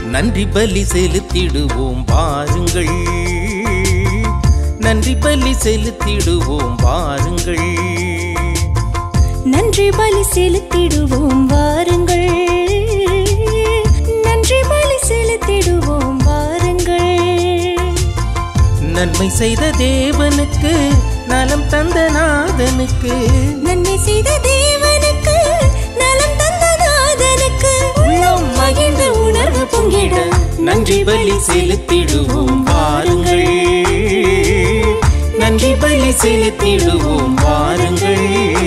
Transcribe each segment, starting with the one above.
நன்றி பலி செலுத்திடுவோம் வாருங்கள் நன்றி பலி செலுத்திடுவோம் வாருங்கள் நன்றி பலி செலுத்திடுவோம் வாருங்கள் நன்றி பலி செலுத்திடுவோம் வாருங்கள் நன்மை செய்த தேவனுக்கு நலம் தந்த நாதனுக்கு நன்மை செய்த தேவனுக்கு நலம் தந்த நாதனுக்கு உள்ளம் மகிழ்ந்த உணர்வு பொங்கிட நன்றி பலி செலுத்திடுவோம் வாருங்கள் நன்றி பலி செலுத்திடுவோம் வாருங்கள்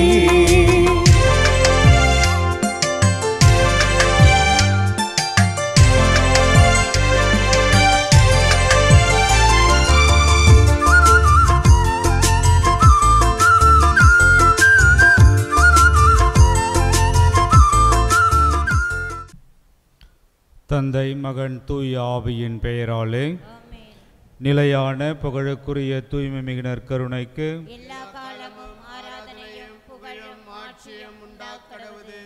தந்தை மகன் தூய் ஆவியின் பெயராலே நிலையான புகழுக்குரிய தூய்மை மிகுனர் கருணைக்கு எல்லா காலமும் ஆராதனையும் புகழும் ஆட்சியும் உண்டாக்கடவுது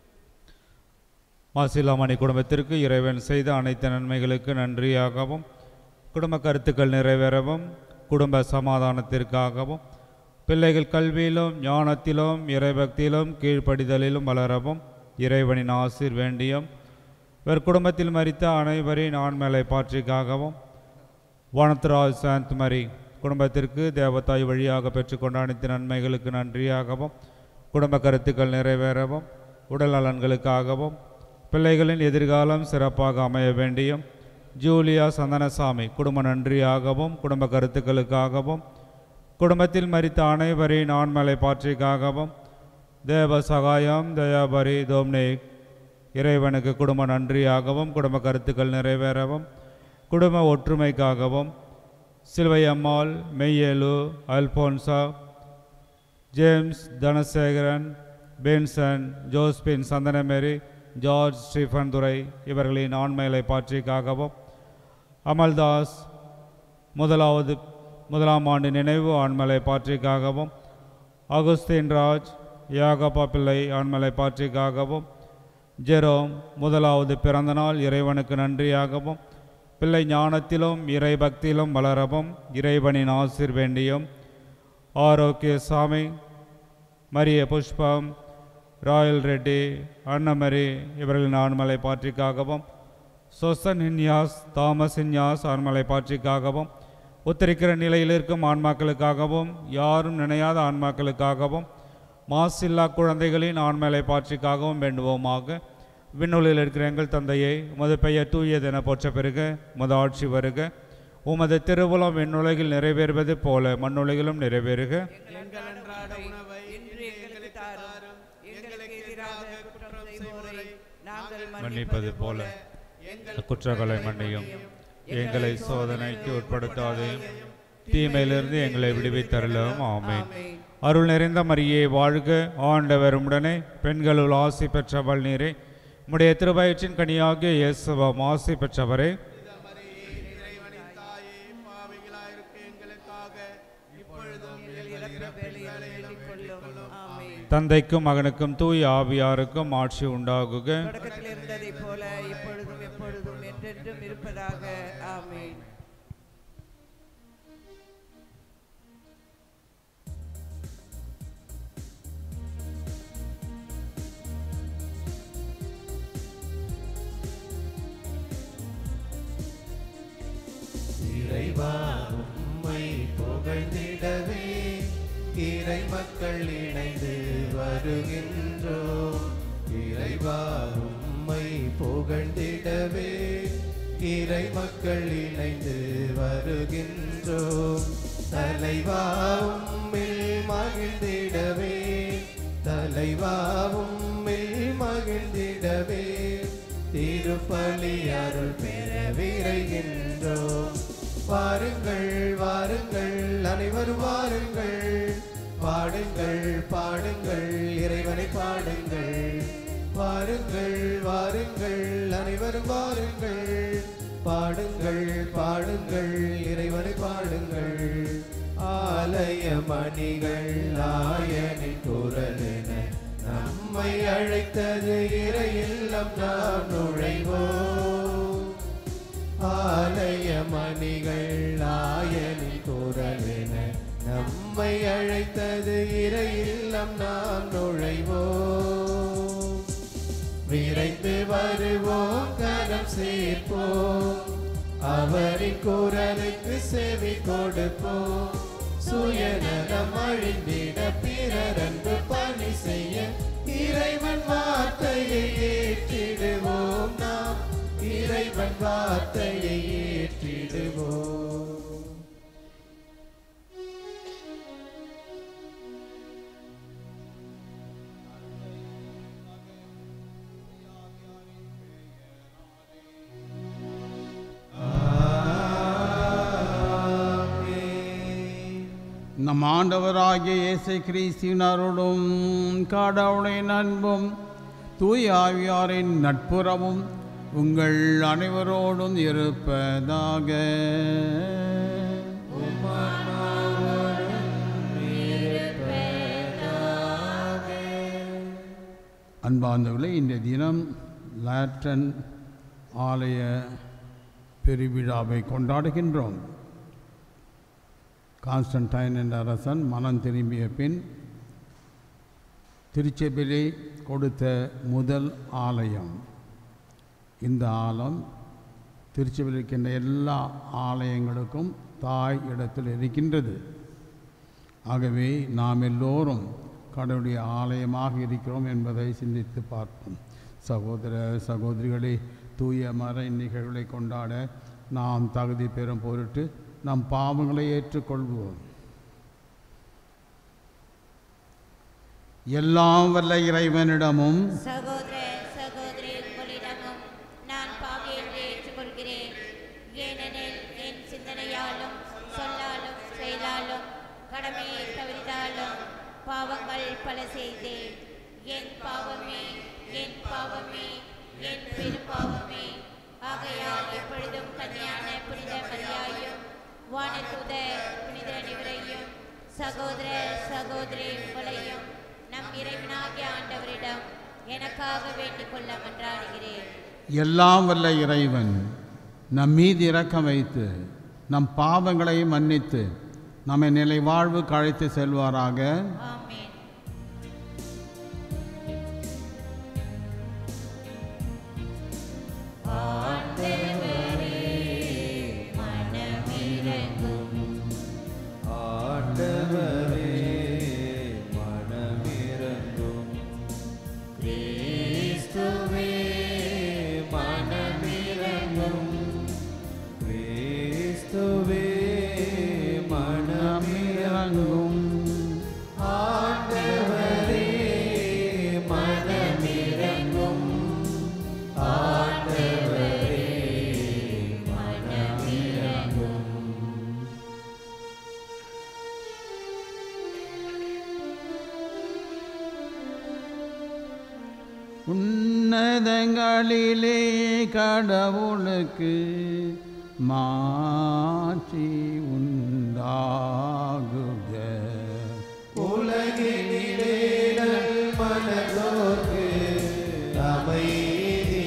மாசிலாமணி குடும்பத்திற்கு இறைவன் செய்த அனைத்து நன்மைகளுக்கு நன்றியாகவும் குடும்ப கருத்துக்கள் நிறைவேறவும் குடும்ப சமாதானத்திற்காகவும் பிள்ளைகள் கல்வியிலும் ஞானத்திலும் இறைபக்தியிலும் கீழ்ப்படிதலிலும் வளரவும் இறைவனின் ஆசிர் வேண்டியும் இவர் குடும்பத்தில் மரித்த அனைவரின் ஆண்மலை பாற்றிக்காகவும் வானத்ராஜ் சாந்த் மரி குடும்பத்திற்கு தேவதாய் வழியாக பெற்றுக்கொண்ட அனைத்து நன்மைகளுக்கு நன்றியாகவும் குடும்ப கருத்துக்கள் நிறைவேறவும் உடல் நலன்களுக்காகவும் பிள்ளைகளின் எதிர்காலம் சிறப்பாக அமைய வேண்டியும் ஜூலியா சந்தனசாமி குடும்ப நன்றியாகவும் குடும்ப கருத்துக்களுக்காகவும் குடும்பத்தில் மரித்த அனைவரின் ஆண்மலை பாற்றிக்காகவும் தேவ சகாயம் தயாபரி தோம்னேக் இறைவனுக்கு குடும்ப நன்றியாகவும் குடும்ப கருத்துக்கள் நிறைவேறவும் குடும்ப ஒற்றுமைக்காகவும் சிலுவை அம்மாள் மெய்யேலு Alphonsa James Dhanasekaran Benson Josephine Santhanamary George Stephen Durai இவர்களின் ஆண்மைகளை பாற்றிக்காகவும் அமல்தாஸ் முதலாவது முதலாம் ஆண்டு நினைவு ஆண்மலை பாற்றிக்காகவும் அகுஸ்தீன் ராஜ் யாகப்பா பிள்ளை ஆண்மலை பாற்றிக்காகவும் ஜெரோம் முதலாவது பிறந்தநாள் இறைவனுக்கு நன்றியாகவும் பிள்ளை ஞானத்திலும் இறை பக்தியிலும் வளரவும் இறைவனின் ஆசிர் வேண்டியும் ஆரோக்கிய சாமி மரிய புஷ்பம் ராயல் ரெட்டி அன்னமரி இவர்களின் ஆண்மலை பாற்றிக்காகவும் சொசன் இன்யாஸ் தாமஸ் இன்யாஸ் ஆண்மலை பாற்றிக்காகவும் உத்தரிக்கிற நிலையில் இருக்கும் ஆன்மாக்களுக்காகவும் யாரும் நினையாத ஆன்மாக்களுக்காகவும் மாசில்லா குழந்தைகளின் ஆண்மலை பாற்றிக்காகவும் வேண்டுவோமாக விண்ணுலில் இருக்கிற எங்கள் தந்தையை உமது பெயர் தூயதென போற்ற பெருக உமது ஆட்சி வருக உமது திருவுளம் விண்ணுலகில் நிறைவேறுவது போல மண்ணுலகிலும் நிறைவேறுக எங்கள் அன்றாட உணவை இன்று எங்களுக்கு தாரும் எங்களுக்கு எதிராக குற்றம் செய்வோரை நாங்கள் மன்னிப்பது போல குற்றங்களை மன்னியும் எங்களை சோதனைக்கு உட்படுத்தாதே தீமையிலிருந்து எங்களை விடுவித்தருளும் ஆமென் அருள் நிறைந்த மரியே வாழ்க ஆண்டவர் உடனே பெண்களுள் ஆசி பெற்றவள் நீரே உம்முடைய திருவயிற்றின் கனியாகிய இயேசுவம் ஆசி பெற்றவரே இறைவனின் தாயே பாவிகளாயிருக்க எங்களுக்காக இப்பொழுதும் எங்கள் இறப்பு வேலையில் வேண்டிக் கொள்ளும் ஆமென் தந்தைக்கும் மகனுக்கும் தூய் ஆவியாருக்கும் ஆட்சி உண்டாகுக தொடக்கத்தில் இருந்ததைப் போல இப்பொழுதும் எப்பொழுதும் என்றென்றும் இருப்பதாக ஆமென் இறைவா உம்மை புகழ்ந்திடவே இறை மக்கள் இணைந்து வருகின்றோம் இறைவா உம்மை புகழ்ந்திடவே இறை மக்கள் இணைந்து வருகின்றோம் தலைவா உம்மில் மகிழ்ந்திடவே தலைவா உம்மில் மகிழ்ந்திடவே திருப்பலி அருள் பெற விரைகின்றோம் வாருங்கள் வாருங்கள் அனைவரும் வாருங்கள் பாடுங்கள் பாடுங்கள் இறைவனை பாடுங்கள் வாருங்கள் வாருங்கள் அனைவரும் வாருங்கள் பாடுங்கள் பாடுங்கள் இறைவனை பாடுங்கள் ஆலய மணிகள் ஆயனின் குரல் என நம்மை அழைத்தது இறையில்லம் நாம் நுழைவோம் நம்மை அழைத்தது இறை இல்லம் நாம் நுழைவோம் விரைந்து வருவோம் கரம் சேர்ப்போம் அவரின் குரலுக்கு செவி கொடுப்போம் சுயநலம் அழிந்திட பிறர் அன்பு பணி செய்ய இறைவன் வார்த்தையை ஏற்றிடுவோம் நாம் இறைவன் வார்த்தையை ஏற்றிடுவோம் நம் ஆண்டவராகிய இயேசு கிறிஸ்துவின் அருளும் கடவுளின் அன்பும் தூய ஆவியாரின் நட்புறவும் உங்கள் அனைவரோடும் இருப்பதாக அன்பார்ந்தவர்களே இந்த தினம் லாட்டன் ஆலய பெருவிழாவை கொண்டாடுகின்றோம் கான்ஸ்டன்டைன் என்ற அரசன் மனம் திரும்பிய பின் திருச்செபிலே கொடுத்த முதல் ஆலயம் இந்த ஆலம் திருச்செபில் இருக்கின்ற எல்லா ஆலயங்களுக்கும் தாய் இடத்தில் இருக்கின்றது ஆகவே நாம் எல்லோரும் கடவுளுடைய ஆலயமாக இருக்கிறோம் என்பதை சிந்தித்து பார்ப்போம் சகோதர சகோதரிகளே தூய மர நிகழ்வுகளை கொண்டாட நாம் தகுதி பெறும் பொருட்டு நம் பாவங்களை ஏற்றுக்கொள்வோம் எல்லாம் வல்ல இறைவனிடமும் சகோதர சகோதரி உங்களிடமும் நான் பாவியத்தை ஏற்றுக்கொள்கிறேன் ஏனெனில் என் சிந்தனையாலும் சொல்லாலும் செயலாலும் கடமையை தவிர்த்தாலும் பாவங்கள் பல செய்தேன் என் பாவமே என் பாவமே என் பெரும் பாவமே ஆகையால் எப்பொழுதும் கன்னியான புனித மரியாயும் வானதூத புனித அனைவரையும் சகோதர சகோதரி உங்களையும் நம் இறைவனாகிய ஆண்டவரிடம் எனக்காக வேண்டிக் கொள்ள மன்றாடுகிறேன் எல்லாம் வல்ல இறைவன் நம் மீது இரக்கம் வைத்து நம் பாவங்களை மன்னித்து நம்மை நிலை வாழ்வுக்கு அழைத்து செல்வாராக ஆமென் ஆண்டவரே மனமிரங்கும் கிறிஸ்துவே மனமிரங்கும் கிறிஸ்துவே மனமிரங்கும் ஆண்டவரே மனமிரங்கும் ஆண்டவரே மனமிரங்கும் உன்னதங்களிலே கடவுளுக்கு மாற்றி உண்டாகுக உலகினிலே மனதோர்க்கு அமைதியாகுக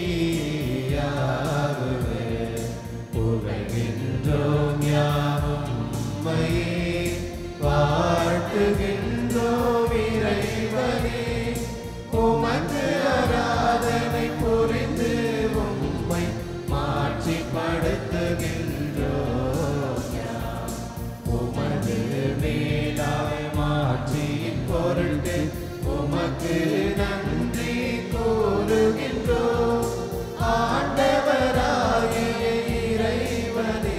புகழ்கின்றோம் யாமையே வாழ்த்துகின்றோம் இறைவனே உமக்கு ஆராதனை புரிந்து உம்மை மாற்றிப்படுத்துகின்றோம் யாம். உமது மேலாய் மாற்றியின் பொருட்டு உமக்கு நன்றி கூறுகின்றோம் ஆண்டவராகிய இறைவனே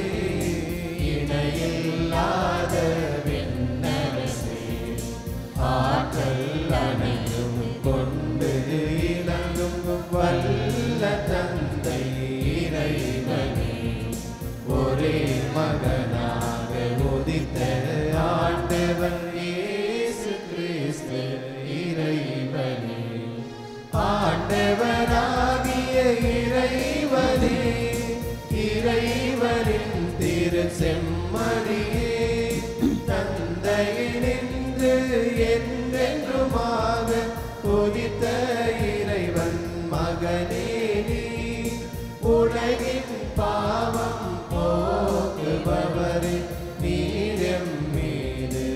இணையில்லாத விண்ணரசே ஆற்றல் அனைத்தும் கொண்டு இலங்கும் வல்ல தந்தை இறைவனே ஒரே மகனாக உதித்த ஆண்டவர் இயேசு கிறிஸ்து இறைவனே ஆண்டவராகிய இறைவனே இறைவனின் திரு செம்மறியே தந்தையினின்று என்றென்றுமாக உதித்த இறைவன் மகனே நீ உலகின் பாவம் போக்குபவரே நீரம் மீது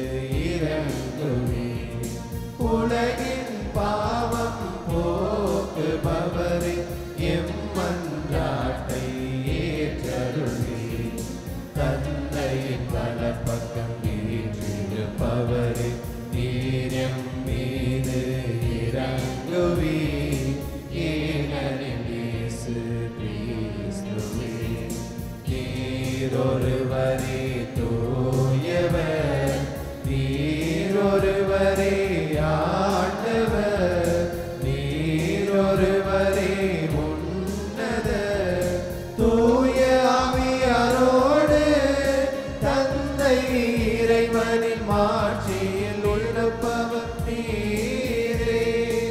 நீரொருவரே தூயவர் நீரொருவரே ஆண்டவர் நீரொருவரே உன்னத தூய ஆவியாரோடு தந்தை இறைவனின் மாட்சியில் உள்ளப்பவர் நீரே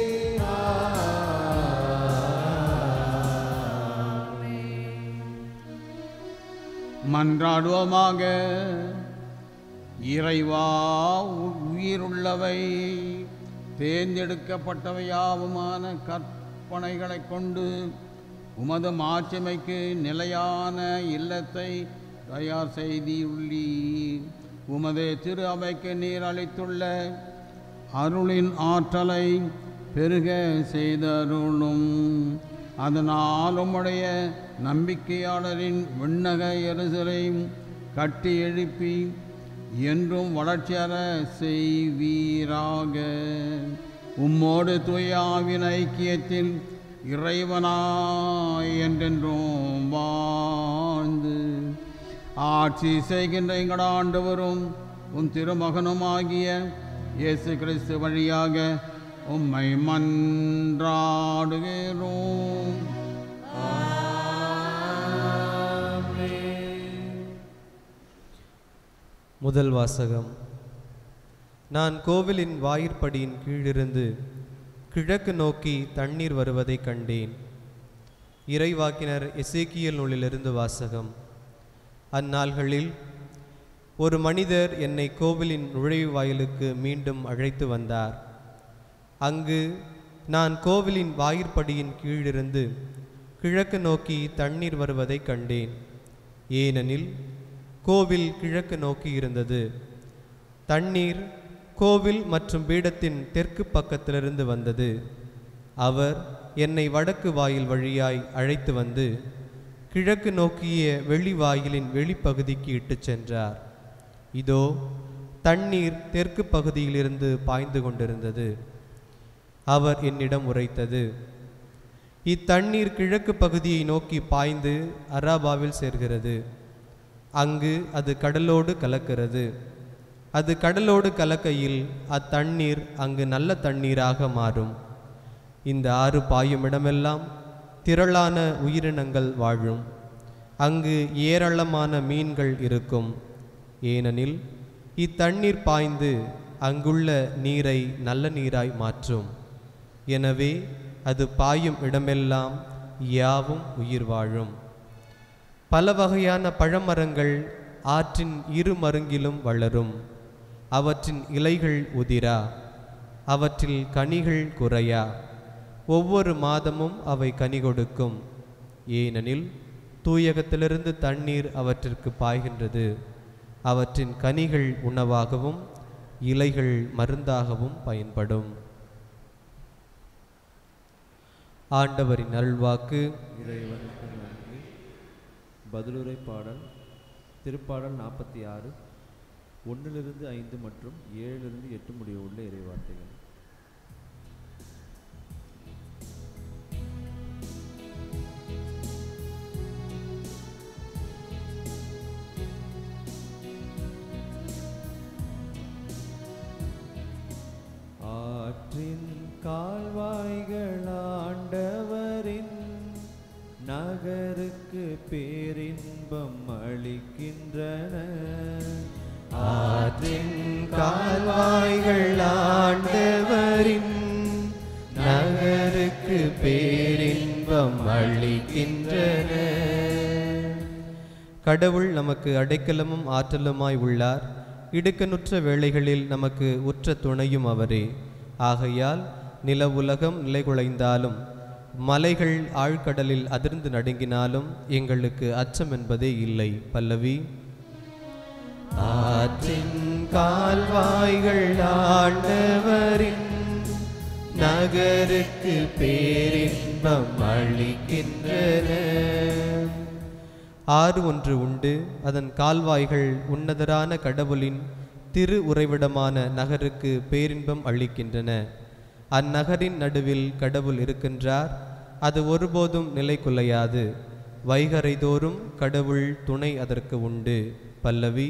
மன்றாடுவோமாக இறைவா உ- உயிருள்ளவை தேர்ந்தெடுக்கப்பட்டவையாவுமான கற்பனைகளைக் கொண்டு உமது மாட்சிமைக்கு நிலையான இல்லத்தை தயார் செய்தியுள்ளீர் உமது திரு அவைக்கு நீர் அளித்துள்ள அருளின் ஆற்றலை பெருக செய்தருளும் அதனால் உம்முடைய நம்பிக்கையாளரின் விண்ணக எரிசலை கட்டி எழுப்பி என்றும் வளர்ச்சியற செய்வீராக உம்மோடு தூய ஆவின் ஐக்கியத்தில் இறைவனாய் என்றென்றும் வாழ்ந்து ஆட்சி செய்கின்ற எங்கள் ஆண்டவரும் உம் திருமகனுமாகிய இயேசு கிறிஸ்து வழியாக உம்மை மன்றாடுகிறோம் முதல் வாசகம் நான் கோவிலின் வாயிற்படியின் கீழிருந்து கிழக்கு நோக்கி தண்ணீர் வருவதைக் கண்டேன் இறைவாக்கினர் எசேக்கியல் நூலிலிருந்து வாசகம் அந்நாள்களில் ஒரு மனிதர் என்னை கோவிலின் நுழைவு வாயிலுக்கு மீண்டும் அழைத்து வந்தார் அங்கு நான் கோவிலின் வாயிற்படியின் கீழிருந்து கிழக்கு நோக்கி தண்ணீர் வருவதைக் கண்டேன் ஏனெனில் கோவில் கிழக்கு நோக்கி இருந்தது தண்ணீர் கோவில் மற்றும் பீடத்தின் தெற்கு பக்கத்திலிருந்து வந்தது அவர் என்னை வடக்கு வாயில் வழியாய் அழைத்து வந்து கிழக்கு நோக்கிய வெளி வாயிலின் வெளிப்பகுதிக்கு இட்டுச் சென்றார் இதோ தண்ணீர் தெற்கு பகுதியிலிருந்து பாய்ந்து கொண்டிருந்தது அவர் என்னிடம் உரைத்தது இத்தண்ணீர் கிழக்கு பகுதியை நோக்கி பாய்ந்து அராபாவில் சேர்கிறது அங்கு அது கடலோடு கலக்கிறது அது கடலோடு கலக்கையில் அத்தண்ணீர் அங்கு நல்ல தண்ணீராக மாறும் இந்த ஆறு பாயும் இடமெல்லாம் திரளான உயிரினங்கள் வாழும் அங்கு ஏராளமான மீன்கள் இருக்கும் ஏனெனில் இத்தண்ணீர் பாய்ந்து அங்குள்ள நீரை நல்ல நீராய் மாற்றும் எனவே அது பாயும் இடமெல்லாம் யாவும் உயிர் வாழும் பல வகையான பழமரங்கள் ஆற்றின் இரு மருங்கிலும் வளரும் அவற்றின் இலைகள் உதிரா அவற்றில் கனிகள் குறையா ஒவ்வொரு மாதமும் அவை கனி கொடுக்கும் ஏனெனில் தூயகத்திலிருந்து தண்ணீர் அவற்றிற்கு பாய்கின்றது அவற்றின் கனிகள் உணவாகவும் இலைகள் மருந்தாகவும் பயன்படும் ஆண்டவரின் அருள்வாக்கு இறைவனுக்கு நன்றி பதிலுரை பாடல் திருப்பாடல் நாற்பத்தி ஆறு ஒன்றிலிருந்து ஐந்து மற்றும் ஏழிலிருந்து எட்டு முடிய உள்ள இறைவார்த்தைகள் ஆற்றின் கால்வாய்கள் ஆண்டவரின் நகருக்கு பேரின்பம் அளிக்கின்றன ஆற்றின் கால்வாய்கள் ஆண்டவரின் நகருக்கு பேரின்பம் அளிக்கின்றன கடவுள் நமக்கு அடைக்கலமும் ஆற்றலுமாய் உள்ளார் இடுக்கணுற்ற வேளைகளில் நமக்கு உற்ற துணையும் அவரே ஆகையால் நில உலகம் நிலைகுலைந்தாலும் மலைகள் ஆழ்கடலில் அதிர்ந்து நடுங்கினாலும் எங்களுக்கு அச்சம் என்பதே இல்லை பல்லவி ஆற்றின் கால்வாய்கள் ஆண்டவரின் நகருக்கு பேரின்பம் அளிக்கின்றன ஆறு ஒன்று உண்டு அதன் கால்வாய்கள் உன்னதரான கடவுளின் திரு உறைவிடமான நகருக்கு பேரின்பம் அளிக்கின்றன அந்நகரின் நடுவில் கடவுள் இருக்கின்றார் அது ஒருபோதும் நிலை குலையாது வைகரை தோறும் கடவுள் துணை அதற்கு உண்டு பல்லவி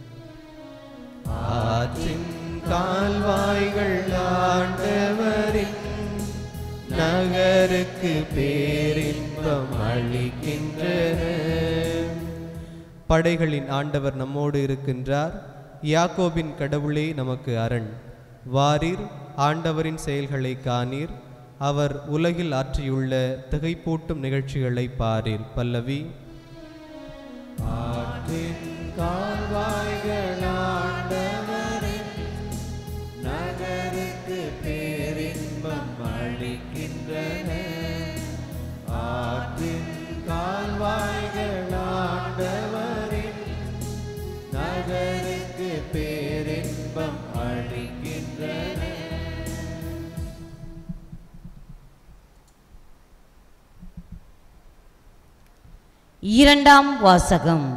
ஆற்றின் கால்வாய்கள் ஆண்டவரின் நகருக்கு பேரின்பம் அளிக்கின்றன படைகளின் ஆண்டவர் நம்மோடு இருக்கின்றார் யாக்கோபின் கடவுளே நமக்கு அரண் வாரீர் ஆண்டவரின் செயல்களை காணீர் அவர் உலகில் ஆற்றியுள்ள திகைப்பூட்டும் நிகழ்ச்சிகளை பாரீர் பல்லவி ஆற்றின் கால்வாய்கள் ஆண்டவரின் நகருக்கு பேரின்பம் அளிக்கின்றன ஆற்றின் கால்வாய்கள் ஆண்டவரின் நகருக்கு பேரின்பம் அளிக்கின்றன இரண்டாம் வாசகம்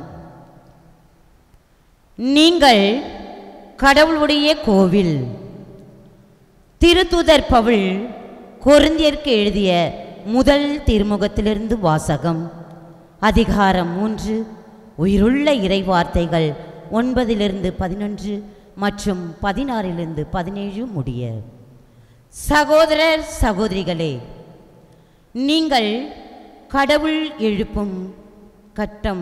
நீங்கள் கடவுளுடைய கோவில் திருத்துதர் பவுல் கொரிந்தியருக்கு எழுதிய முதல் திருமுகத்திலிருந்து வாசகம் அதிகாரம் மூன்று உயிருள்ள இறைவார்த்தைகள் ஒன்பதிலிருந்து பதினொன்று மற்றும் பதினாறிலிருந்து பதினேழு முடிய சகோதரர் சகோதரிகளே நீங்கள் கடவுள் எழுப்பும் கட்டம்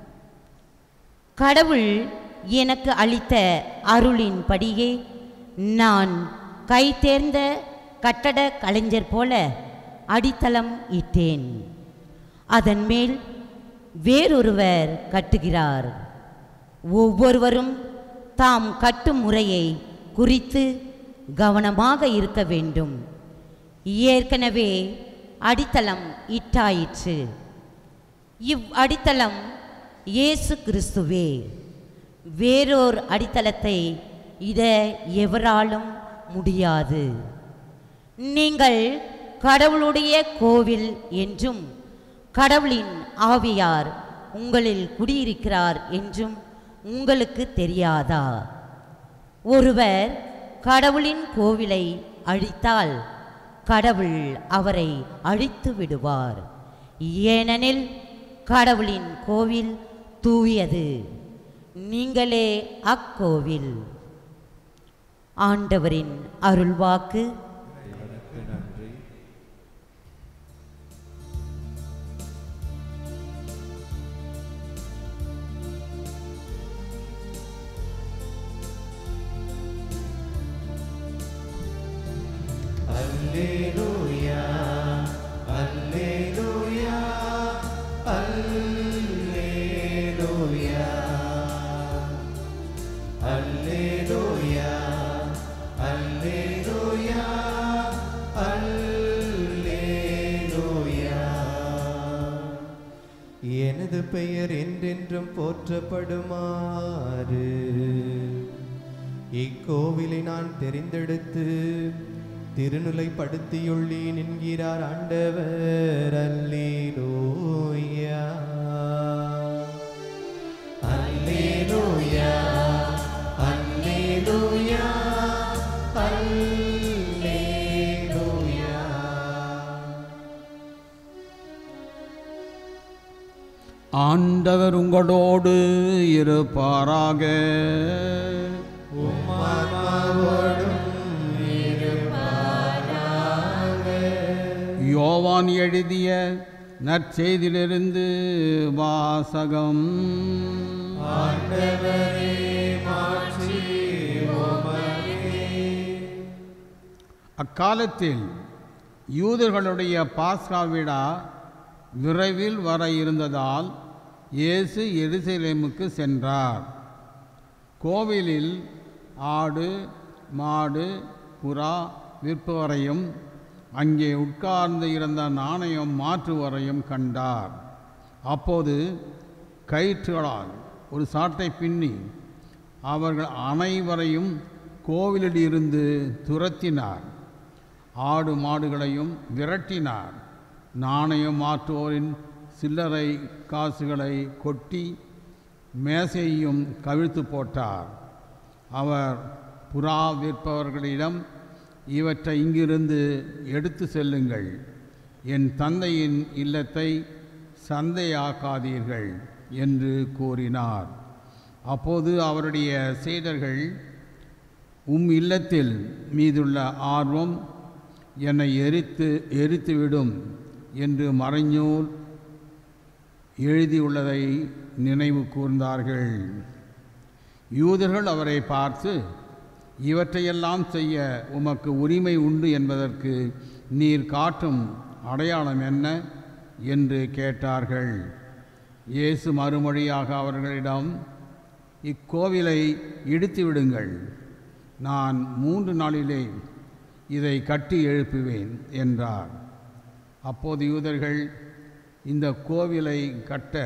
கடவுள் எனக்கு அளித்த அருளின்படியே நான் கை தேர்ந்த கட்டட கலைஞர் போல அடித்தளம் இட்டேன் அதன் மேல் வேறொருவர் கட்டுகிறார் ஒவ்வொருவரும் தாம் கட்டும் முறையை குறித்து கவனமாக இருக்க வேண்டும் ஏற்கனவே அடித்தளம் இட்டாயிற்று இவ் அடித்தளம் இயேசு கிறிஸ்துவே வேறோர் அடித்தளத்தை இட எவராலும் முடியாது நீங்கள் கடவுளுடைய கோவில் என்றும் கடவுளின் ஆவியார் உங்களில் குடியிருக்கிறார் என்றும் உங்களுக்கு தெரியாதா ஒருவர் கடவுளின் கோவிலை அழித்தால் கடவுள் அவரை அழித்து விடுவார் ஏனெனில் கடவுளின் கோவில் தூயது நீங்களே அக்கோவில் ஆண்டவரின் அருள்வாக்கு இறைவனுக்கு நன்றி அல்லேலூயா அல்லேலூயா அல்லேலூயா அல்லேலூயா அல்லேலூயா அல்லேலூயா எனது பெயர் என்றென்றும் போற்றப்படுமாறு இக்கோவிலை நான் தெரிந்தெடுத்து திருநிலைப்படுத்தியுள்ளேன் என்கிறார் ஆண்டவர் அல்லேலூயா அல்லேலூயா அல்லேலூயா அல்லேலூயா ஆண்டவர் உங்களோடு இருப்பாராக யோவான் எழுதிய நற்செய்தியிலிருந்து வாசகம் அக்காலத்தில் யூதர்களுடைய பாஸ்கா விழா விரைவில் வர இருந்ததால் இயேசு எருசலேமுக்கு சென்றார் கோவிலில் ஆடு மாடு புறா விற்பவரையும் அங்கே உட்கார்ந்து இருந்த நாணயம் மாற்றுவரையும் கண்டார் அப்போது கயிற்றுகளால் ஒரு சாட்டை பின்னி அவர்கள் அனைவரையும் கோவிலில் இருந்து துரத்தினார் ஆடு மாடுகளையும் விரட்டினார் நாணயம் மாற்றுவோரின் சில்லறை காசுகளை கொட்டி மேசையும் கவிழ்த்து போட்டார் அவர் புறா விற்பவர்களிடம் இவற்றை இங்கிருந்து எடுத்து செல்லுங்கள் என் தந்தையின் இல்லத்தை சந்தையாக்காதீர்கள் என்று கூறினார் அப்போது அவருடைய சீடர்கள் உம் இல்லத்தில் மீதுள்ள ஆர்வம் என்னை எரித்து எரித்துவிடும் என்று மறைஞூல் எழுதியுள்ளதை நினைவு கூர்ந்தார்கள் யூதர்கள் அவரை பார்த்து இவற்றையெல்லாம் செய்ய உமக்கு உரிமை உண்டு என்பதற்கு நீர் காட்டும் அடையாளம் என்ன என்று கேட்டார்கள் இயேசு மறுமொழியாக அவர்களிடம் இக்கோவிலை இடித்து விடுங்கள் நான் மூன்று நாளிலே இதை கட்டி எழுப்புவேன் என்றார் அப்போது யூதர்கள் இந்த கோவிலை கட்ட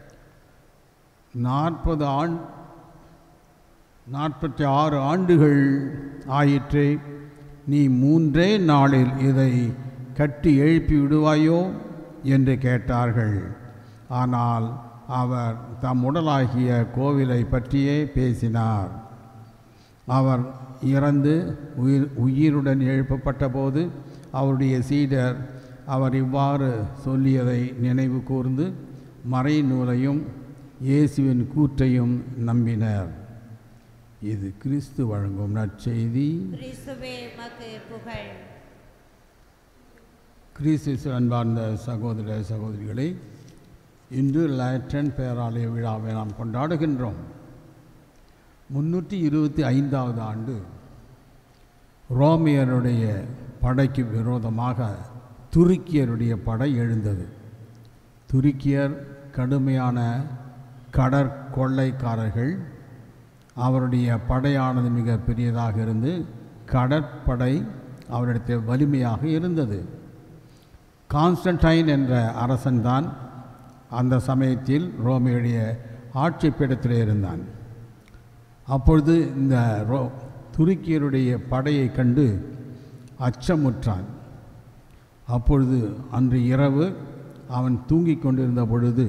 நாற்பது ஆண் நாற்பத்தி ஆறு ஆண்டுகள் ஆயிற்றே நீ மூன்றே நாளில் இதை கட்டி எழுப்பி விடுவாயோ என்று கேட்டார்கள் ஆனால் அவர் தம் உடலாகிய கோவிலை பற்றியே பேசினார் அவர் இறந்து உயிர் உயிருடன் எழுப்பப்பட்ட போது அவருடைய சீடர் அவர் இவ்வாறு சொல்லியதை நினைவு கூர்ந்து மறை நூலையும் இயேசுவின் கூற்றையும் நம்பினர் இது கிறிஸ்து வழங்கும் நற்செய்தி கிறிஸ்துவே மக்கு புகழ் கிறிஸ்து அன்பார்ந்த சகோதர சகோதரிகளே இன்று லேட்டன் பேராலய விழாவை நாம் கொண்டாடுகின்றோம் முன்னூற்றி இருபத்தி ஐந்தாவது ஆண்டு ரோமியருடைய படைக்கு விரோதமாக துருக்கியருடைய படை எழுந்தது துருக்கியர் கடுமையான கடற்கொள்ளைக்காரர்கள் அவருடைய படையானது மிக பெரியதாக இருந்து கடற்படை அவரிடத்தில் வலிமையாக இருந்தது கான்ஸ்டன்டைன் என்ற அரசன்தான் அந்த சமயத்தில் ரோமியுடைய ஆட்சி பீடத்தில் இருந்தான் அப்பொழுது இந்த ரோ துருக்கியருடைய படையை கண்டு அச்சமுற்றான் அப்பொழுது அன்று இரவு அவன் தூங்கிக் கொண்டிருந்த பொழுது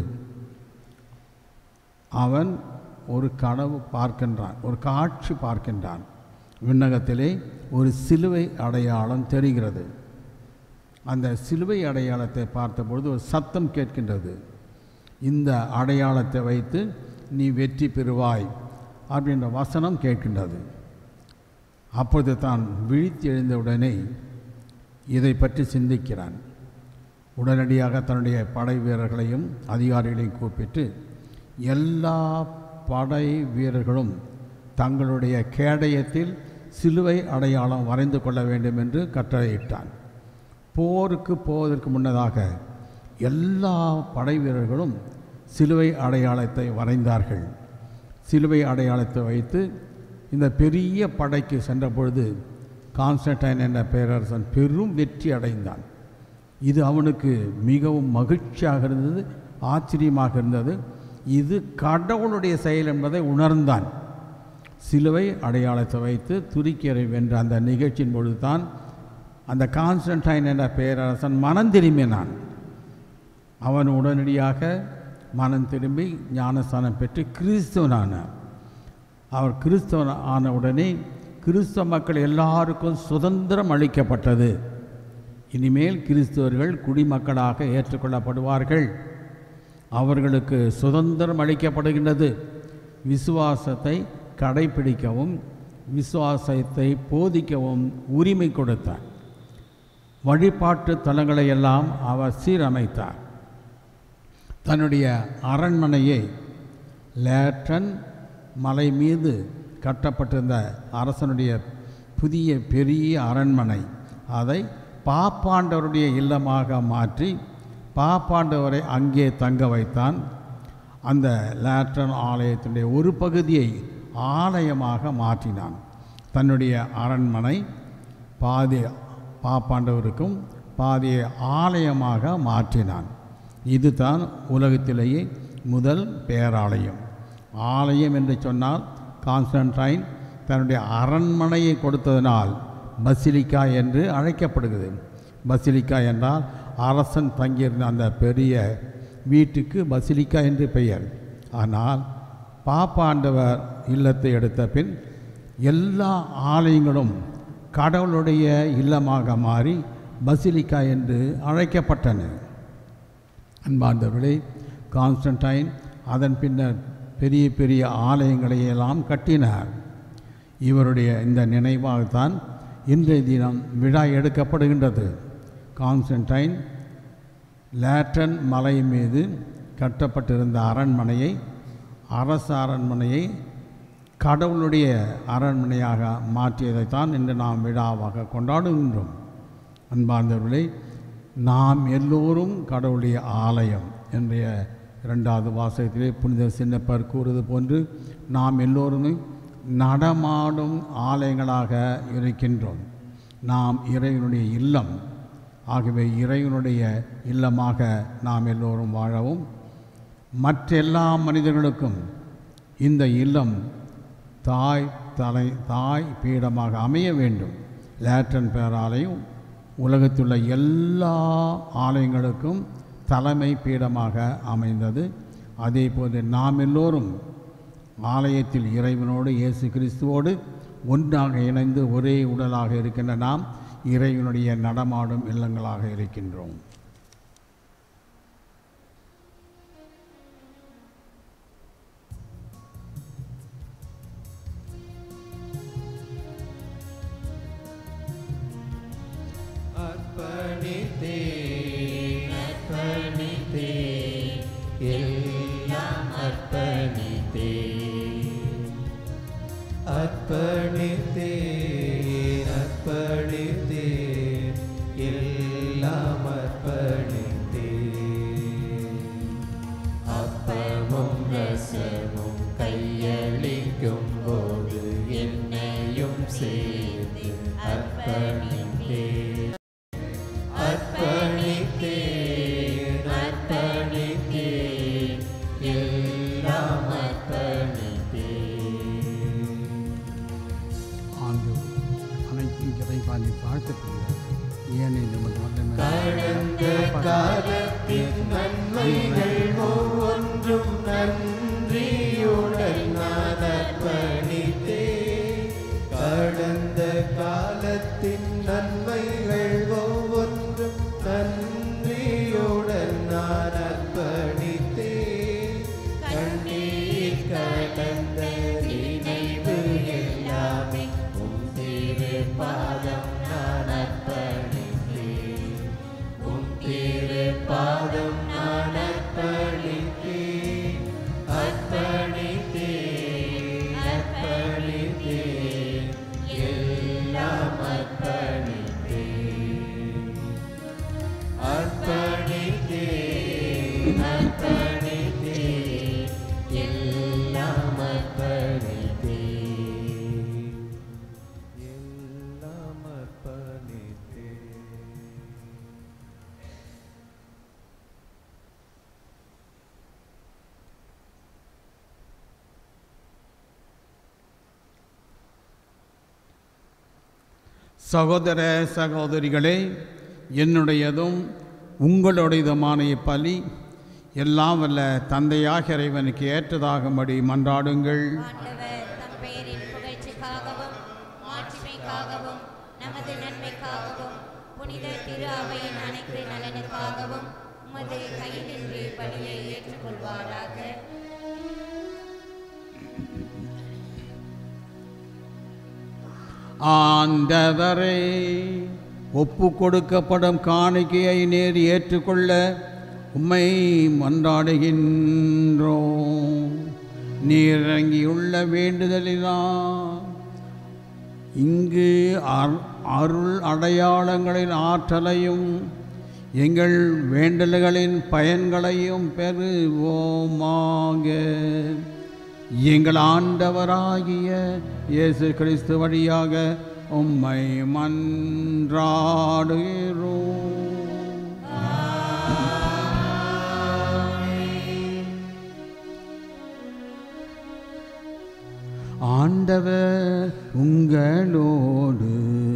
அவன் ஒரு கனவு பார்க்கின்றான் ஒரு காட்சி பார்க்கின்றான் விண்ணகத்திலே ஒரு சிலுவை அடையாளம் தெரிகிறது அந்த சிலுவை அடையாளத்தை பார்த்தபொழுது ஒரு சத்தம் கேட்கின்றது இந்த அடையாளத்தை வைத்து நீ வெற்றி பெறுவாய் அப்படின்ற வசனம் கேட்கின்றது அப்பொழுது தான் விழித்து எழுந்தவுடனே இதை பற்றி சிந்திக்கிறான் உடனடியாக தன்னுடைய படை வீரர்களையும் அதிகாரிகளையும் கூப்பிட்டு எல்லா படை வீரர்களும் தங்களுடைய கேடயத்தில் சிலுவை அடையாளம் வரைந்து கொள்ள வேண்டும் என்று கட்டளையிட்டான் போருக்கு போவதற்கு முன்னதாக எல்லா படை வீரர்களும் சிலுவை அடையாளத்தை வரைந்தார்கள் சிலுவை அடையாளத்தை வைத்து இந்த பெரிய படைக்கு சென்ற பொழுது கான்ஸ்டன்டைன் என்ற பேரரசன் பெரும் வெற்றி அடைந்தான் இது அவனுக்கு மிகவும் மகிழ்ச்சியாக இருந்தது ஆச்சரியமாக இருந்தது இது கடவுளுடைய செயல் என்பதை உணர்ந்தான் சிலுவை அடையாளத்தை வைத்து துருக்கியரை வென்ற அந்த நிகழ்ச்சியின் பொழுதுதான் அந்த கான்ஸ்டன்டைன் என்ற பேரரசன் மனம் திரும்பினான் அவன் உடனடியாக மனம் திரும்பி ஞானஸ்தானம் பெற்று கிறிஸ்தவனானார் அவர் கிறிஸ்தவன் ஆன உடனே கிறிஸ்தவ மக்கள் எல்லாருக்கும் சுதந்திரம் அளிக்கப்பட்டது இனிமேல் கிறிஸ்தவர்கள் குடிமக்களாக ஏற்றுக்கொள்ளப்படுவார்கள் அவர்களுக்கு சுதந்திரம் அளிக்கப்படுகின்றது விசுவாசத்தை கடைபிடிக்கவும் விசுவாசத்தை போதிக்கவும் உரிமை கொடுத்தார் வழிபாட்டு தலங்களை எல்லாம் அவர் சீரமைத்தார் தன்னுடைய அரண்மனையை லேட்டன் மலை மீது கட்டப்பட்டிருந்த அரசனுடைய புதிய பெரிய அரண்மனை அதை பாப்பாண்டவருடைய இல்லமாக மாற்றி பாப்பாண்டவரை அங்கே தங்க வைத்தான் அந்த லேட்ரன் ஆலயத்தினுடைய ஒரு பகுதியை ஆலயமாக மாற்றினான் தன்னுடைய அரண்மனை பாதி பாப்பாண்டவருக்கும் பாதியை ஆலயமாக மாற்றினான் இதுதான் உலகத்திலேயே முதல் பேராலயம் ஆலயம் என்று சொன்னால் கான்ஸ்டன்டைன் தன்னுடைய அரண்மனையை கொடுத்ததனால் பசிலிக்கா என்று அழைக்கப்படுகிறது பசிலிக்கா என்றால் அரசன் தங்கியிருந்த அந்த பெரிய வீட்டுக்கு பசிலிக்கா என்று பெயர் ஆனால் பாப்பாண்டவர் இல்லத்தை எடுத்த பின் எல்லா ஆலயங்களும் கடவுளுடைய இல்லமாக மாறி பசிலிக்கா என்று அழைக்கப்பட்டன அன்பார்ந்தவர்களே கான்ஸ்டன்டைன் அதன் பின்னர் பெரிய பெரிய ஆலயங்களை எல்லாம் கட்டினார் இவருடைய இந்த நினைவாகத்தான் இன்றைய தினம் விழா எடுக்கப்படுகின்றது கான்ஸ்டன்டைன் லேட்டன் மலை மீது கட்டப்பட்டிருந்த அரண்மனையை அரச அரண்மனையை கடவுளுடைய அரண்மனையாக மாற்றியதைத்தான் இன்று நாம் விழாவாக கொண்டாடுகின்றோம் அன்பார்ந்தவர்களே நாம் எல்லோரும் கடவுளுடைய ஆலயம் என்ற இரண்டாவது வாசகத்திலே புனித சின்னப்பர் கூறுவது போன்று நாம் எல்லோருமே நடமாடும் ஆலயங்களாக இருக்கின்றோம் நாம் இறைவனுடைய இல்லம் ஆகவே இறைவனுடைய இல்லமாக நாம் எல்லோரும் வாழவும் மற்றெல்லா மனிதர்களுக்கும் இந்த இல்லம் தாய் தலை தாய் பீடமாக அமைய வேண்டும் லேட்டன் பேராலயம் உலகத்துள்ள எல்லா ஆலயங்களுக்கும் தலைமை பீடமாக அமைந்தது அதே போன்று நாம் எல்லோரும் ஆலயத்தில் இறைவனோடு இயேசு கிறிஸ்துவோடு ஒன்றாக இணைந்து ஒரே உடலாக இருக்கின்ற நாம் இறைவனுடைய நடமாடும் இல்லங்களாக இருக்கின்றோம் அர்ப்பணித்தேன் அர்ப்பணித்தேன் எல்லாம் அர்ப்பணித்தேன் அர்ப்பணித்தேன் அர்ப்பணித்தேன் எல்லாம் அர்ப்பணித்தேன் அப்பமும் ரசமும் கையளிக்கும் போது என்னையும் சேர்த்து அர்ப்பணித்தேன் அர்ப்பணித்தேன் அர்ப்பணித்தேன் எல்லாம் அர்ப்பணித்தேன் ஆண்டு அனைத்தும் இறைவாணி வாழ்த்துக்கிறார் ஏனெனில் நமது கடந்த காலத்தின் நன்மைகள் ஒவ்வொன்றும் நன்றியுடன் நான் அர்ப்பணித்தேன் கடந்த காலத்தின் நன்மைகள் ஒவ்வொன்றும் நன்றியுடன் நான் அர்ப்பணித்தேன் கண்ணீர் கடந்த நினைவு எல்லாமே உன் திரு பாதம் நான் அர்ப்பணித்தேன் உன் திரு பாதம் நான் அர்ப்பணித்தேன் அர்ப்பணித்தேன் அர்ப்பணித்தேன் எல்லாம் அர்ப்பணித்தேன் அர்ப்பணித்தேன் அர்ப்பணித்தேன் எல்லாம் அர்ப்பணித்தேன் எல்லாம் அர்ப்பணித்தேன் சகோதர சகோதரிகளே என்னுடையதும் உங்களுடையதுமான இப்பலி எல்லாம் வல்ல தந்தையாக இறைவனுக்கு ஏற்றதாகும்படி மன்றாடுங்கள் ஆண்டவர் தம் பெயரின் புகழ்ச்சிக்காகவும் மாட்சிமைக்காகவும் நமது நன்மைக்காகவும் புனித திரு அவையின் அனைத்து நலனுக்காகவும் உமது கையிலின்றி பலியை ஏற்றுக்கொள்வாராக ஆண்டவரே ஒப்பு கொடுக்கப்படும் காணிக்கையை நேர் ஏற்றுக்கொள்ள உம்மை மன்றாடுகின்றோம் நீர் இறங்கியுள்ள வேண்டுதலினால் இங்கு அர்- அருள் அடையாளங்களின் ஆற்றலையும் எங்கள் வேண்டல்களின் பயன்களையும் பெறுவோமாக எங்கள் ஆண்டவராகிய இயேசு கிறிஸ்து வழியாக உம்மை மன்றாடுகிறோம் ஆண்டவர் உங்களோடு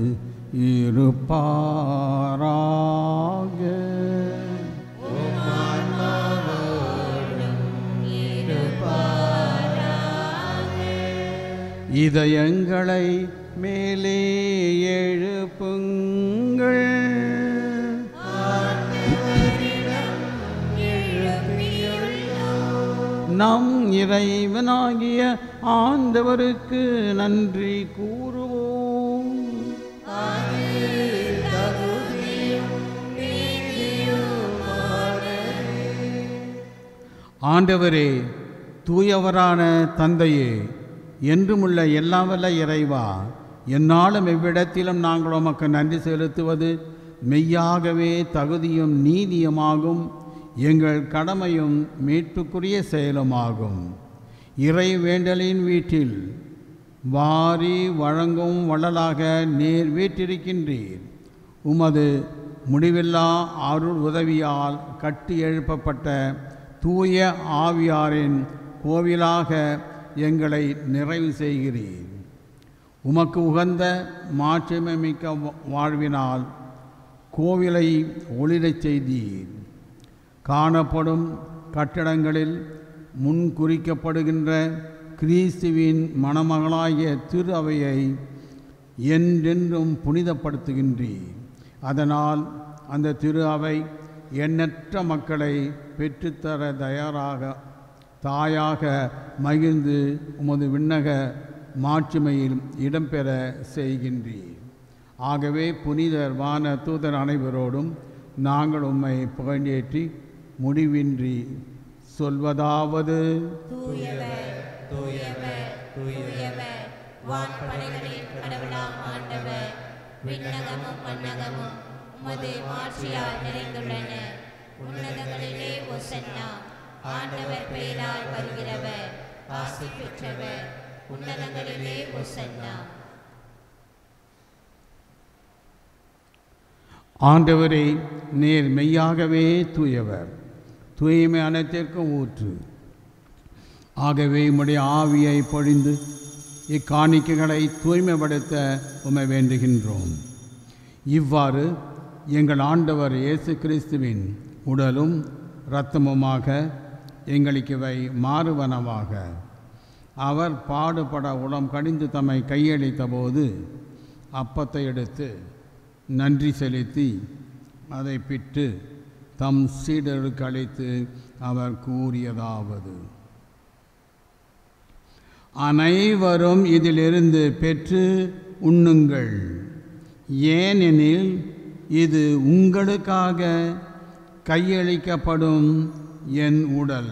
இருப்பாராக இதயங்களை மேலே எழுப்புங்கள் நம் இறைவனாகிய ஆண்டவருக்கு நன்றி கூறுவோம் ஆண்டவரே தூயவரான தந்தையே என்றுமுள்ள எல்லாவல்ல இறைவா என்னாலும் எவ்விடத்திலும் நாங்கள் உமக்கு நன்றி செலுத்துவது மெய்யாகவே தகுதியும் நீதியுமாகும் எங்கள் கடமையும் மீட்புக்குரிய செயலுமாகும் இறை வேண்டலின் வீட்டில் வாரி வழங்கும் வள்ளலாக நேர் வீற்றிருக்கின்றீர் உமது முடிவில்லா அருள் உதவியால் கட்டி எழுப்பப்பட்ட தூய ஆவியாரின் கோவிலாக எங்களை நிறைவு செய்கிறீர் உமக்கு உகந்த மாட்சிமைமிக்க வா- வாழ்வினால் கோவிலை ஒளிரச் செய்தீர் காணப்படும் கட்டடங்களில் முன் குறிக்கப்படுகின்ற கிறிஸ்துவின் மணமகளாகிய திரு அவையை என்றென்றும் புனிதப்படுத்துகின்றீர் அதனால் அந்த திரு அவை எண்ணற்ற மக்களை பெற்றுத்தர தயாராக தாயாக மகிழ்ந்து உமது விண்ணக மாட்சிமையில் இடம்பெற செய்கின்றீர் ஆகவே புனிதர் வான தூதர் அனைவரோடும் நாங்கள் உம்மை புகழேற்றி முடிவின்றி சொல்வதாவது தூயவர் தூயவர் தூயவர் வான்படைகளின் கடவுளாம் ஆண்டவர் விண்ணகமும் மண்ணகமும் உமது மாட்சியால் நிறைந்துள்ளன உன்னதங்களிலே ஒசன்னா ஆண்டவர் பெயரால் வருகிறவர் ஆசி பெற்றவர் உன்னதங்களிலே ஒசன்னா ஆண்டவரே நேர் மெய்யாகவே தூயவர் தூய்மை அனைத்திற்கும் ஊற்று ஆகவே உம்முடைய ஆவியை பொழிந்து இக்காணிக்கைகளை தூய்மைப்படுத்த உமை வேண்டுகின்றோம் இவ்வாறு எங்கள் ஆண்டவர் இயேசு கிறிஸ்துவின் உடலும் இரத்தமுமாக எங்களுக்கு இவை மாறுவனவாக அவர் பாடுபட உளம் கடிந்து தம்மை கையளித்த போது அப்பத்தை எடுத்து நன்றி செலுத்தி அதை பிட்டு தம் சீடருக்கு அழைத்து அவர் கூறியதாவது அனைவரும் இதிலிருந்து பெற்று உண்ணுங்கள் ஏனெனில் இது உங்களுக்காக கையளிக்கப்படும் என் உடல்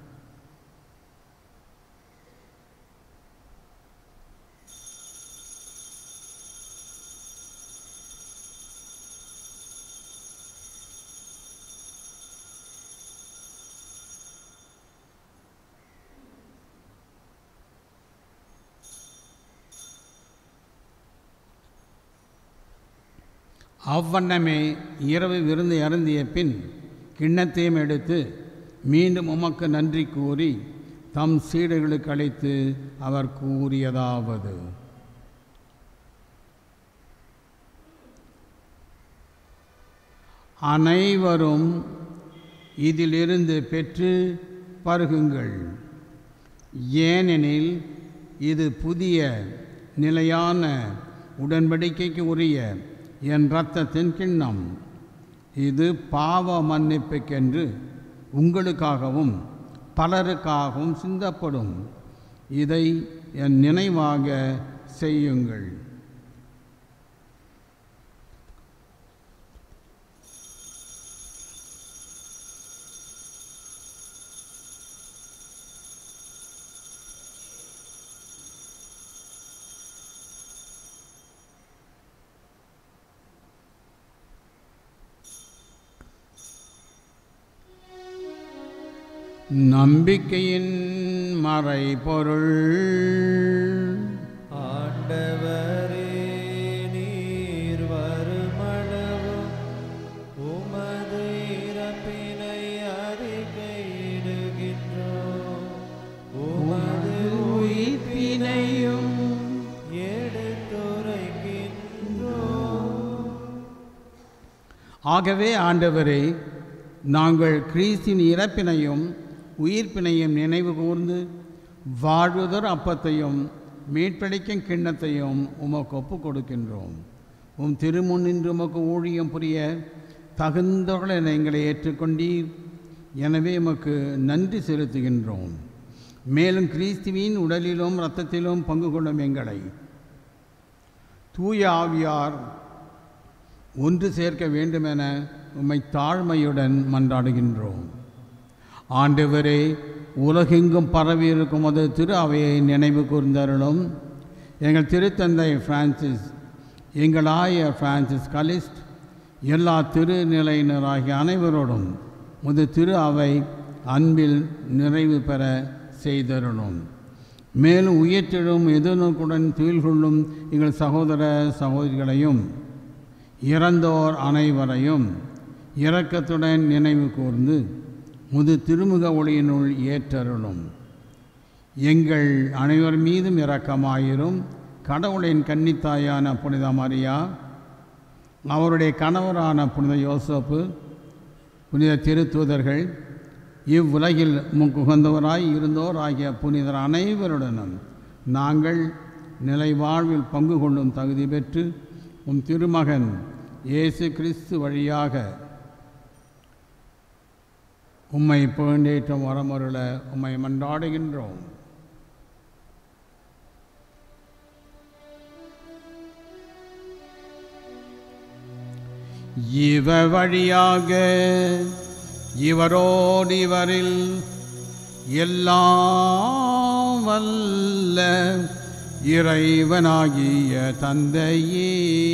அவ்வண்ணமே இரவு விருந்து அருந்திய பின் கிண்ணத்தையும் எடுத்து மீண்டும் உமக்கு நன்றி கூறி தம் சீடர்களுக்கு அழைத்து அவர் கூறியதாவது அனைவரும் இதிலிருந்து பெற்று பருகுங்கள் ஏனெனில் இது புதிய நிலையான உடன்படிக்கைக்கு உரிய என் இரத்தத்தின் கிண்ணம் இது பாவ மன்னிப்புக்கென்று உங்களுக்காகவும் பலருக்காகவும் சிந்தப்படும் இதை என் நினைவாக செய்யுங்கள் நம்பிக்கையின் மறைபொருள் ஆண்டவரே நீர் வருமளவும் உமது இறப்பினை அறிக்கையிடுகின்றோம் உமது உயிர்ப்பினையும் எடுத்துரைக்கின்றோம் ஆகவே ஆண்டவரே நாங்கள் கிறிஸ்தின் இறப்பினையும் உயிர்ப்பினையும் நினைவு கூர்ந்து வாழ்வுதர் அப்பத்தையும் மீட்பளிக்கும் கிண்ணத்தையும் உமக்கு ஒப்புக் கொடுக்கின்றோம் உம் திருமுன்னின்று உமக்கு ஊழியம் புரிய தகுந்தவர்கள் என எங்களை ஏற்றுக்கொண்டீர் எனவே உமக்கு நன்றி செலுத்துகின்றோம் மேலும் கிறிஸ்துவின் உடலிலும் இரத்தத்திலும் பங்கு கொள்ளும் எங்களை தூய ஆவியார் ஒன்று சேர்க்க வேண்டுமென உம்மை தாழ்மையுடன் மன்றாடுகின்றோம் ஆண்டவரே உலகெங்கும் பரவியிருக்கும் அது திரு அவையை நினைவு கூர்ந்தருளும் எங்கள் திருத்தந்தை பிரான்சிஸ் எங்கள் ஆயர் பிரான்சிஸ் கலிஸ்ட் எல்லா திருநிலையினராகிய அனைவரோடும் முது திரு அவை அன்பில் நிறைவு பெற செய்தருளும் மேலும் உயிர்த்தெழும் எதிர்நோக்குடன் துயில் கொள்ளும் எங்கள் சகோதர சகோதரிகளையும் இறந்தோர் அனைவரையும் இரக்கத்துடன் நினைவு கூர்ந்து முது திருமுக ஒளியினுள் ஏற்றருளும் எங்கள் அனைவர் மீதும் இரக்கமாயிரும் கடவுளின் கன்னித்தாயான புனித மரியா அவருடைய கணவரான புனித யோசப்பு புனித திருத்தூதர்கள் இவ்வுலகில் முக்குகந்தவராய் இருந்தோர் ஆகிய புனிதர் அனைவருடனும் நாங்கள் நிலை வாழ்வில் பங்கு கொள்ளும் தகுதி பெற்று உம் திருமகன் இயேசு கிறிஸ்து வழியாக உம்மை புகழேற்றம் வரமருள உம்மை மன்றாடுகின்றோம் இவ வழியாக இவரோடு இவரில் எல்லாம் வல்ல இறைவனாகிய தந்தையே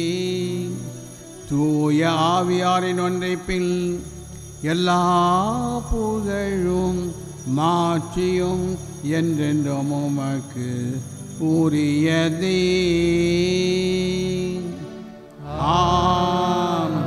தூய ஆவியாரின் ஒன்றைப்பில் எல்லா புகழும் மாற்றியும் என்றென்றும் உமக்கு உரியதே ஆம்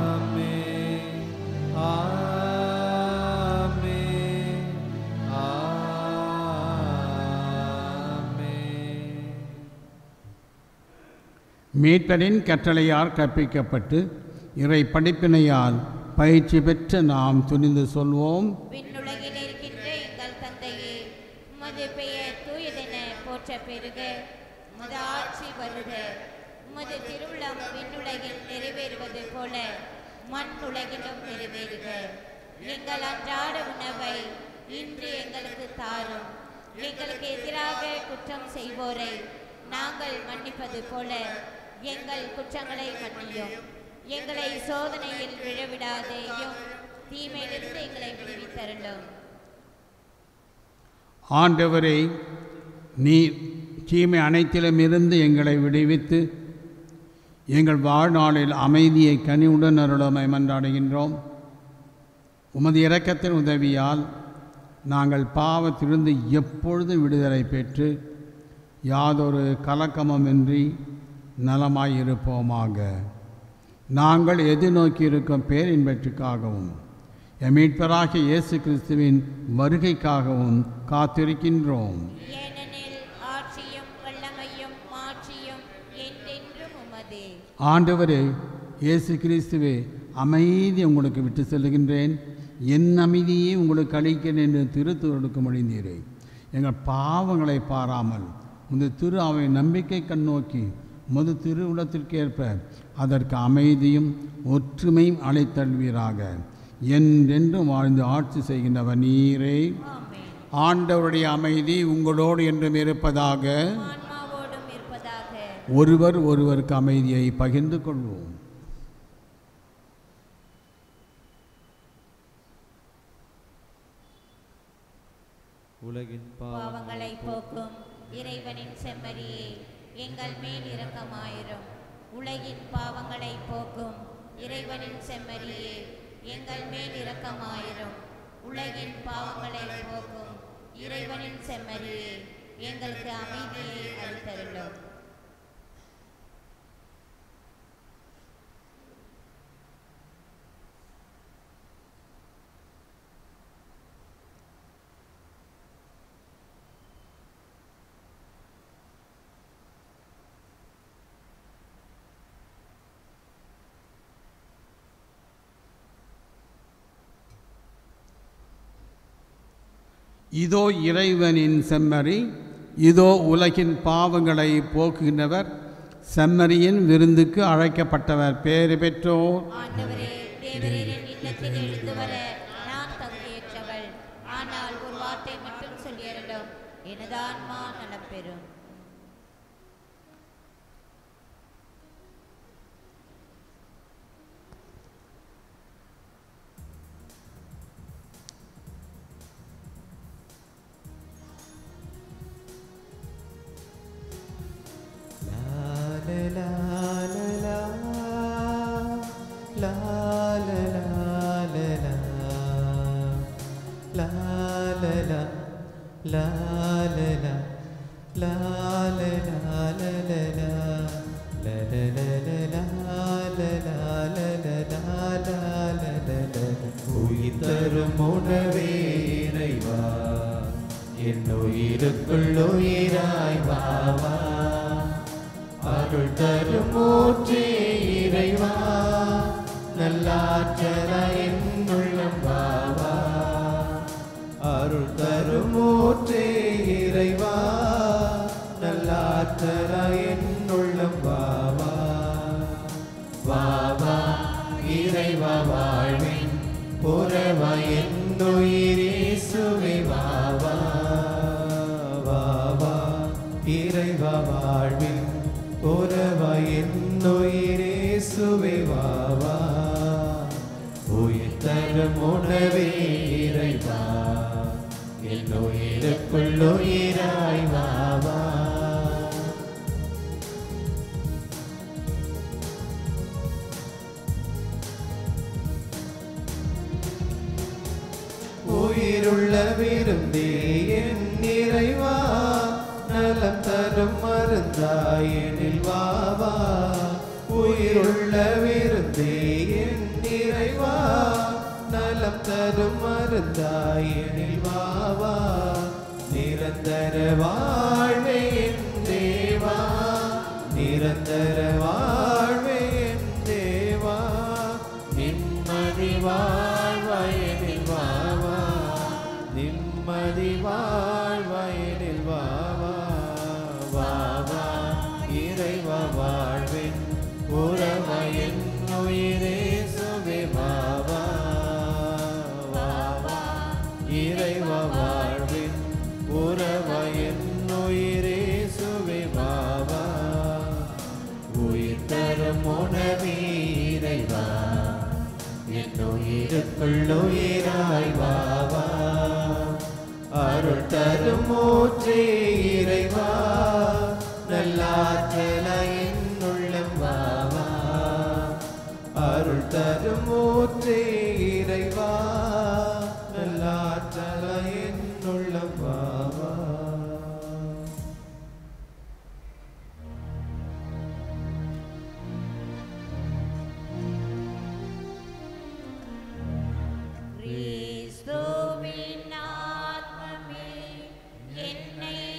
மீட்பரின் கட்டளையால் கற்பிக்கப்பட்டு இறை படிப்பினையால் பயிற்சி பெற்ற நாம் துணிந்து சொல்வோம் விண்ணுலகில் இருக்கின்ற எங்கள் தந்தையே உமது பெயர் தூயதென போற்ற பெருக உமது ஆட்சி வருக உமது திருவிழம் விண்ணுலகில் நிறைவேறுவது போல மண் உலகிலும் நிறைவேறுக எங்கள் அன்றாட உணவை இன்று எங்களுக்கு தாரும் எங்களுக்கு எதிராக குற்றம் செய்வோரை நாங்கள் மன்னிப்பது போல எங்கள் குற்றங்களை மன்னியும் எங்களை சோதனையில் விழவிடாதேயும் தீமையிலிருந்து எங்களை விடுவித்தருளும் ஆண்டவரே நீர் தீமை அனைத்திலும் இருந்து எங்களை விடுவித்து எங்கள் வாழ்நாளில் அமைதியை கனிவுடன் அருளமை மன்றாடுகின்றோம் உமது இரக்கத்தின் உதவியால் நாங்கள் பாவத்திலிருந்து எப்பொழுதும் விடுதலை பெற்று யாதொரு கலக்கமுமின்றி நலமாயிருப்போமாக நாங்கள் எதிர்நோக்கியிருக்கும் பேரின்பற்றுக்காகவும் எம் மீட்பராகிய இயேசு கிறிஸ்துவின் வருகைக்காகவும் காத்திருக்கின்றோம் ஏனெனில் ஆட்சியும் வல்லமையும் மாட்சியும் என்றென்றும் உமதே ஆண்டவரே இயேசு கிறிஸ்துவே அமைதி உங்களுக்கு விட்டு செல்லுகின்றேன் என் அமைதியை உங்களுக்கு அளிக்கிறேன் என்று திருத்துவருக்கு மொழிந்தீரே எங்கள் பாவங்களை பாராமல் முது திரு அவை நம்பிக்கை கண்ணோக்கி முது திருவுளத்திற்கேற்ப அதற்கு அமைதியும் ஒற்றுமையும் அழைத்தல்வீராக என்றென்றும் வாழ்ந்து ஆட்சி செய்கின்றவர் நீரே ஆண்டவருடைய அமைதி உங்களோடு என்றும் இருப்பதாக ஆன்மாவோடும் இருப்பதாக ஒருவர் ஒருவருக்கு அமைதியை பகிர்ந்து கொள்வோம் உலகின் பாவங்களை போக்கும் இறைவனின் செம்மறியே எங்கள் மேல் இரக்கமாயிரும் உலகின் பாவங்களை போக்கும் இறைவனின் செம்மறியே எங்கள் மேல் இரக்கமாயிரும் உலகின் பாவங்களை போக்கும் இறைவனின் செம்மறியே எங்களுக்கு அமைதியை அளித்தருளும் இதோ இறைவனின் செம்மறி இதோ உலகின் பாவங்களை போக்குகின்றவர் செம்மறியின் விருந்துக்கு அழைக்கப்பட்டவர் பேறு பெற்றோர் ஆண்டவரே தேவரீரின் இல்லத்தில் எழுந்து வர நான் தகுதியற்றவள் ஆனால் ஒரு வார்த்தை மட்டும் சொல்லியருளும் எனது ஆன்மா நலம் பெறும் உயிர் தரும் உணவே இறைவா என் உயிருக்குள் உயிராய் வாவா அருள் தரும் ஊற்றே இறைவா நல்லாற்றலா என் உள்ளம் வாவா அருள் தரும் ஊற்றே இறைவா நல்லாற்றலா என் உள்ளம் வாவா வாவா இறைவா வாழ்வின் புறவா என் உயிரேசுவே வாவா வாவா இறைவா வாழ்வின் புறவா என் உயிரேசுவே வாவா உயிர் தரும் உணவே இறைவா என் உயிருக்குள் உயிராய் வாவா உயிருள்ள விருந்தே என் இறைவா நலம் தரும் மருந்தாயனில் வாவா உயிருள்ள விருந்தே என் இறைவா நலம் தரும் மருந்தாயனில் வாவா நிரந்தர வாழ்வே என் தேவா நிரந்தர வாழ்வே என் தேவா நிம்மதி வாழ்வயனில் வாவா நிம்மதி வாழ்வயனில் வாவா வாவா இறைவா வாழ்வின் உறவயன் உயிரே சுவே வாவா வாவா இறைவா வாழ்வின் உறவயன் உயிரே சுவே வாவா உயிர் தரும் உணவே இறைவா என் உயிருக்குள் உயிராய் வாவா அருள் தரும் மூச்சே இறைவா நல்லாற்றல என் உள்ளம் வாவா அருள் தரும் மூச்சே இறைவா நல்லாற்றல என் உள்ளம் வாவா கிறிஸ்துவின் ஆத்மமே என்னை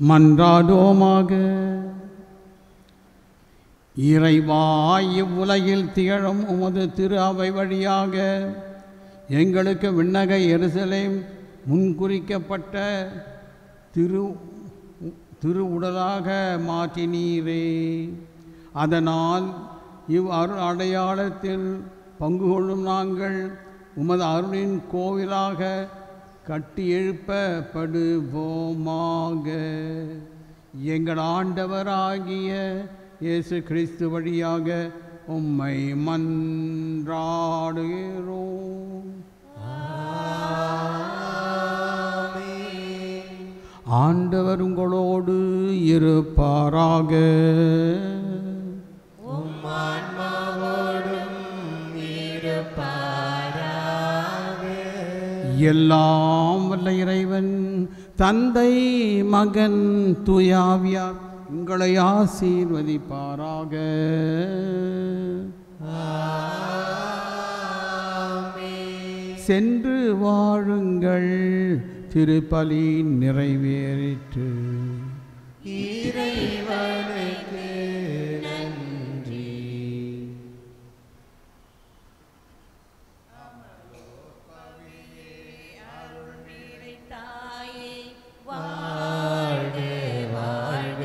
மன்றாடோமாக இறைவா இவ்வுலகில் திகழும் உமது திரு அவை வழியாக எங்களுக்கு விண்ணக எருசலேம் முன்குறிக்கப்பட்ட திரு திரு உடலாக மாற்றினீரே அதனால் இவ் அரு அடையாளத்தில் பங்கு கொள்ளும் நாங்கள் உமது அருளின் கோவிலாக கட்டி எழுப்பப்படுவோமாக எங்கள் ஆண்டவராகிய இயேசு கிறிஸ்து வழியாக உம்மை மன்றாடுகிறோம் ஆண்டவர் உங்களோடு இருப்பாராக எல்லாம் வல்ல இறைவன் தந்தை மகன் தூயாவியார் உங்களை ஆசீர்வதிப்பாராக சென்று வாழுங்கள் திருப்பலி நிறைவேறிற்று இறைவனுக்கு நன்றி வாழ்க வாழ்க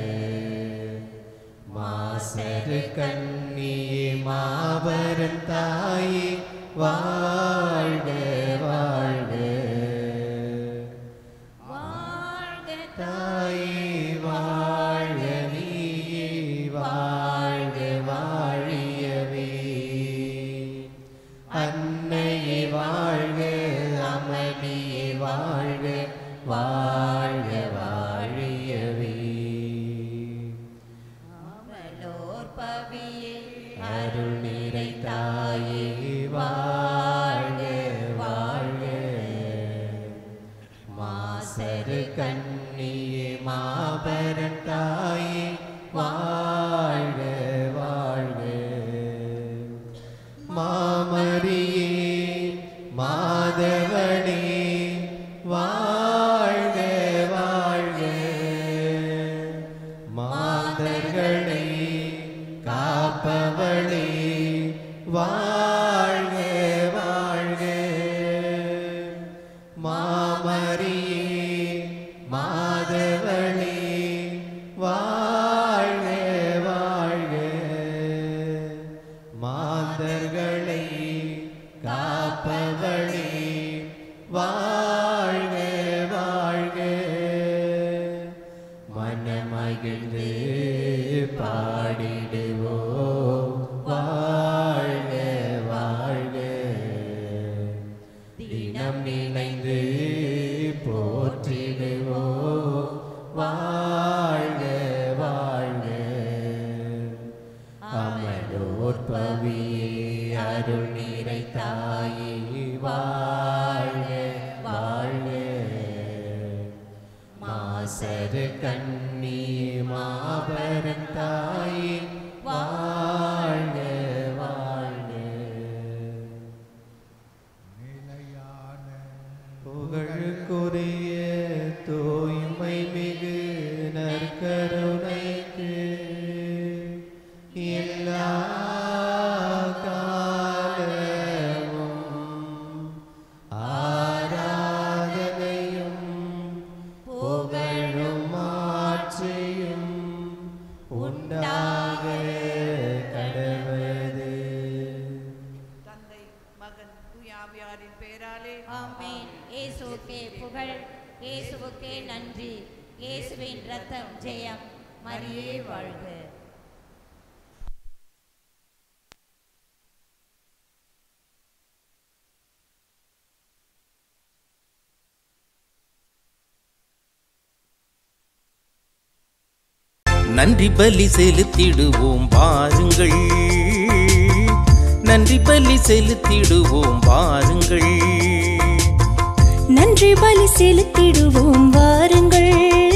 மாசரு கண்ணியே மாபரன் தாயே வாழ்க வாழ்க தாயே வாழ்க நீயே வாழ்க வாழியவே அன்னையே வாழ்க அமளியே வாழ்க வாழ்க வாழியவே அவளோர் பவியே அருள் நிறை தாயே வாழ்க வாழ்க மாசரு கண்ணியே மாபரன் தாயே வாழ்க வாழ்க மாமரியே மாதவனே வாழ்க வாழ்க மாந்தர்களை காப்பவளே வாழ்க வாழ்க மாமரியே மாதவளே வாழ்க வாழ்க மாந்தர்களை காப்பவளே வாழ்க வாழ்க மனமகிழ்ந்து பாடிடுவோம் வாழ்க வாழ்க தினம் நினைந்து போற்றிடுவோம் வாழ்க வாழ்க அமலோர் பவியே அருள் நிறை தாயே வாழ்க வாழ்க மாசரு கண்ணி மாபரன் தாயே வாழ்க வாழ்க புகழுக்குரிய தூய்மை மிகு நற்கருணைக்கு எல்லா காலமும் ஆராதனையும் புகழும் ஆட்சியும் உண்டாக கடவது தந்தை மகன் தூயாவியாரின் பெயராலே ஆமென் இயேசுவுக்கே புகழ் இயேசுவுக்கே நன்றி இயேசுவின் ரத்தம் ஜெயம் மரியே வாழ்க நன்றி பலி செலுத்திடுவோம் பாருங்கள் நன்றி பலி செலுத்திடுவோம் பாருங்கள் நன்றி பலி செலுத்திடுவோம் வாருங்கள்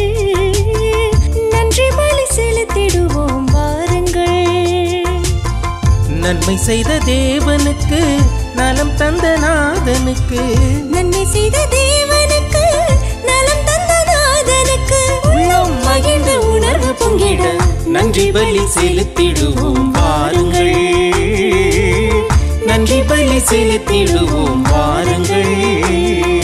நன்றி பலி செலுத்திடுவோம் வாருங்கள் நன்மை செய்த தேவனுக்கு நலம் தந்த நாதனுக்கு நன்மை செய்த தேவனுக்கு நலம் தந்த நாதனுக்கு உள்ளம் பொங்கிட நன்றி பலி செலுத்திடுவோம் வாருங்கள் நன்றி பலி செலுத்திடுவோம் வாருங்கள்